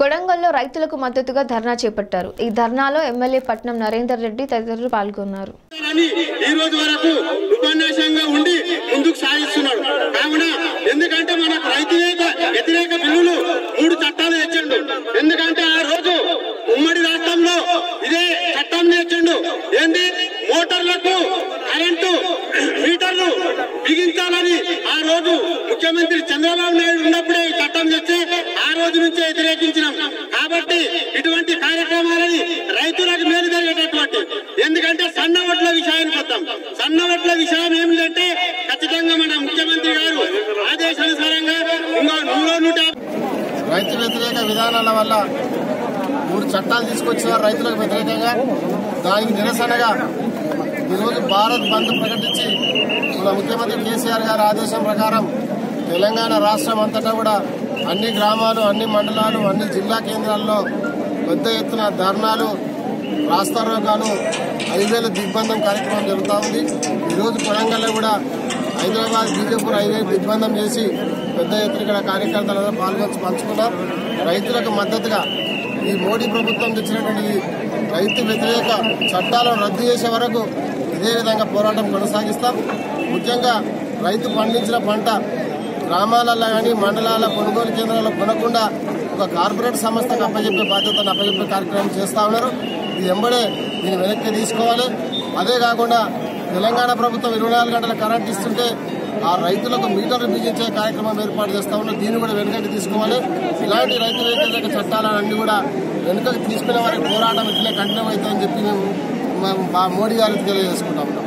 కొడంగల్లో రైతులకు మద్దతుగా ధర్నా చేపట్టారు ఈ ధర్నాలో ఎమ్మెల్యే పట్నం నరేందర్ రెడ్డి తదితరులు పాల్గొన్నారు అని ఈ రోజు వరకు ఉపన్యాసంగా ఉండి ముందుకు సాగిస్తున్నాడు కావున ఎందుకంటే మనకు రైతు వ్యతిరేక బిల్లులు మూడు చట్టాలు తెచ్చిండు ఎందుకంటే ఆ రోజు ఉమ్మడి రాష్ట్రంలో ఇదే చట్టం తెచ్చిండు ఏంటి మోటార్లకు కరెంటు మీటర్లు బిగించాలని ఆ రోజు ముఖ్యమంత్రి చంద్రబాబు నాయుడు ఉన్నప్పుడే ఈ చట్టం తెచ్చి ఆ రోజు నుంచే వ్యతిరేకించినాం కాబట్టి ఇటువంటి కార్యక్రమాలని రైతులకు మేలు జరిగేటటువంటి ఎందుకంటే సన్న వడ్ల విషయానికి వద్దాం సన్న వడ్ల విషయం ఏమిటంటే ఖచ్చితంగా మన ముఖ్యమంత్రి గారు ఆదేశానుసారంగా ఇంకో నూరు నూట యాభై రైతు వ్యతిరేక విధానాల వల్ల మూడు చట్టాలు తీసుకొచ్చిన రైతులకు వ్యతిరేకంగా దానికి నిరసనగా ఈరోజు భారత్ బంద్ ప్రకటించి మన ముఖ్యమంత్రి కేసీఆర్ గారి ఆదేశం ప్రకారం తెలంగాణ రాష్ట్రం అంతటా కూడా అన్ని గ్రామాలు అన్ని మండలాలు అన్ని జిల్లా కేంద్రాల్లో పెద్ద ఎత్తున ధర్నాలు రాస్తారోకాలు హైవేల దిగ్బంధం కార్యక్రమం జరుగుతూ ఉంది ఈరోజు కొడంగల్లో కూడా హైదరాబాద్ బీజేపూర్ హైవే దిగ్బంధం చేసి పెద్ద ఎత్తున ఇక్కడ కార్యకర్తలందరూ పాల్గొని పంచుకున్నారు రైతులకు మద్దతుగా ఈ మోడీ ప్రభుత్వం తెచ్చినటువంటి ఈ రైతు వ్యతిరేక చట్టాలను రద్దు చేసే వరకు ఇదే విధంగా పోరాటం కొనసాగిస్తాం ముఖ్యంగా రైతు పండించిన పంట గ్రామాలలో కానీ మండలాల కొనుగోలు కేంద్రాల్లో కొనకుండా ఒక కార్పొరేట్ సంస్థకు అప్పచెప్పే బాధ్యతను అప్పచెప్పే కార్యక్రమం చేస్తా ఉన్నారు ఇది ఎంబడే దీన్ని వెనక్కి తీసుకోవాలి అదే కాకుండా తెలంగాణ ప్రభుత్వం ఇరవై నాలుగు గంటల కరెంట్ ఇస్తుంటే ఆ రైతులకు మీటర్లు బిగించే కార్యక్రమం ఏర్పాటు చేస్తా ఉన్నారు దీన్ని కూడా వెనుకకి తీసుకోవాలి ఇలాంటి రైతు వ్యతిరేక చట్టాలన్నీ కూడా వెనుకకి తీసుకునే వారికి పోరాటం ఇట్లే కంటిన్యూ అవుతుందని చెప్పి మేము మేము మా మోడీ గారికి తెలియజేసుకుంటాం